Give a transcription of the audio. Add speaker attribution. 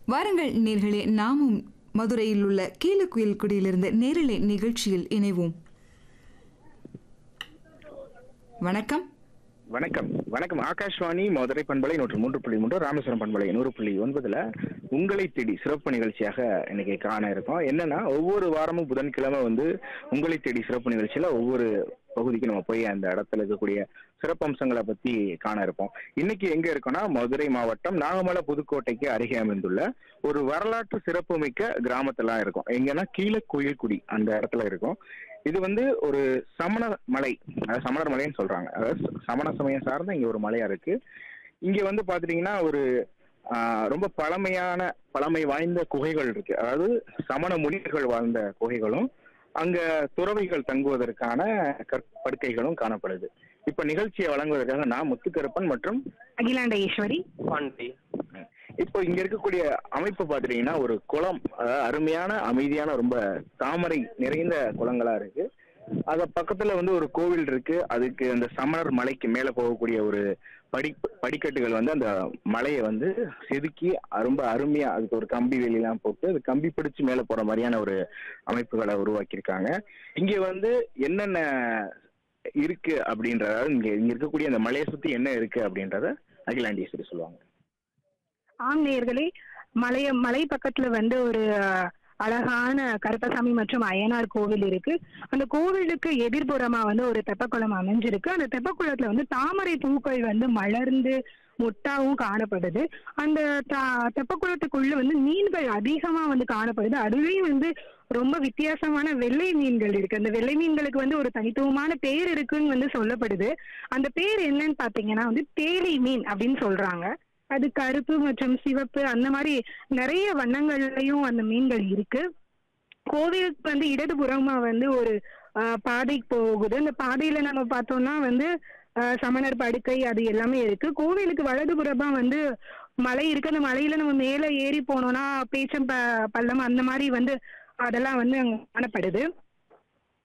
Speaker 1: வாருங்கள் நேர்களே நாமும் மதுரையில் உள்ள கீழக்குயில் குடியிலிருந்து நேரலை நிகழ்ச்சியில் இணைவோம் வணக்கம்
Speaker 2: வணக்கம் வணக்கம் ஆகாஷ்வாணி மதுரை பண்பலை நூற்று மூன்று புள்ளி மூன்று ராமேஸ்வரம் பண்பலை நூறு புள்ளி ஒன்பதுல உங்களை தேடி சிறப்பு நிகழ்ச்சியாக இன்னைக்கு காண இருக்கோம் என்னன்னா ஒவ்வொரு வாரமும் புதன்கிழமை வந்து உங்களை தேடி சிறப்பு நிகழ்ச்சியில ஒவ்வொரு பகுதிக்கு நம்ம போய் அந்த இடத்துல இருக்கக்கூடிய சிறப்பம்சங்களை பத்தி காண இருப்போம் இன்னைக்கு எங்க இருக்கோம்னா மதுரை மாவட்டம் நாகமலை புதுக்கோட்டைக்கு அருகே அமைந்துள்ள ஒரு வரலாற்று சிறப்புமிக்க கிராமத்துல இருக்கோம் எங்கன்னா கீழே குயில்குடி அந்த இடத்துல இருக்கும் இது வந்து ஒரு சமண மலை அதாவது சமணர் மலைன்னு சொல்றாங்க அதாவது சமண சமயம் சார்ந்த இங்க ஒரு மலையா இருக்கு இங்க வந்து பாத்துட்டீங்கன்னா ஒரு ஆஹ், ரொம்ப பழமையான பழமை வாய்ந்த குகைகள் இருக்கு அதாவது சமண முனிவர்கள் வாழ்ந்த குகைகளும் அங்க துறவிகள் தங்குவதற்கான கற்படுக்கைகளும் காணப்படுது இப்ப நிகழ்ச்சியை வழங்குவதற்காக நான் முத்துக்கருப்பன் மற்றும்
Speaker 3: அகிலாண்ட ஈஸ்வரி
Speaker 2: பாண்டி இப்போ இங்க இருக்கக்கூடிய அமைப்பு பாத்துட்டீங்கன்னா ஒரு குளம் அதாவது அருமையான அமைதியான ரொம்ப தாமரை நிறைந்த குளங்களா இருக்கு அத பக்கத்துல வந்து ஒரு கோவில் இருக்கு அதுக்கு அந்த சமணர் மலைக்கு மேல போகக்கூடிய ஒரு படி படிக்கட்டுகள் வந்து அந்த மலையை வந்து செதுக்கி ரொம்ப அருமையா அதுக்கு ஒரு கம்பி வேலியெல்லாம் போட்டு அது கம்பி பிடிச்சு மேல போற மாதிரியான ஒரு அமைப்புகளை உருவாக்கியிருக்காங்க இங்க வந்து என்னென்ன இருக்கு அப்படின்றத இங்க இங்க இருக்கக்கூடிய அந்த மலையை சுத்தி என்ன இருக்கு அப்படின்றத அகிலாண்டீஸ்வரி சொல்லுவாங்க
Speaker 3: ஆம் நேயர்களே மலைய மலை பக்கத்துல வந்து ஒரு அஹ், அழகான கருப்பசாமி மற்றும் அய்யனார் கோவில் இருக்கு அந்த கோவிலுக்கு எதிர்ப்புறமா வந்து ஒரு தெப்பக்குளம் அமைஞ்சிருக்கு அந்த தெப்பக்குளத்துல வந்து தாமரை பூக்கள் வந்து மலர்ந்து மொட்டாவும் காணப்படுது அந்த த- தெப்பக்குளத்துக்குள்ள வந்து மீன்கள் அதிகமா வந்து காணப்படுது அதுவே வந்து ரொம்ப வித்தியாசமான வெள்ளை மீன்கள் இருக்கு அந்த வெள்ளை மீன்களுக்கு வந்து ஒரு தனித்துவமான பேர் இருக்குன்னு வந்து சொல்லப்படுது அந்த பேர் என்னன்னு பாத்தீங்கன்னா வந்து தேலி மீன் அப்படின்னு சொல்றாங்க அது கருப்பு மற்றும் சிவப்பு அந்த மாதிரி நிறைய வண்ணங்கள்லயும் அந்த மீன்கள் இருக்கு கோவிலுக்கு வந்து இடதுபுறமா வந்து ஒரு ஆஹ், பாதை போகுது அந்த பாதையில நம்ம பார்த்தோம்னா வந்து ஆஹ், சமணர் படுக்கை அது எல்லாமே இருக்கு கோவிலுக்கு வலதுபுறமா வந்து மலை இருக்கு அந்த மலையில நம்ம மேல ஏறி போனோம்னா பேச்சம் ப- பள்ளம் அந்த மாதிரி வந்து அதெல்லாம் வந்து அங்க காணப்படுது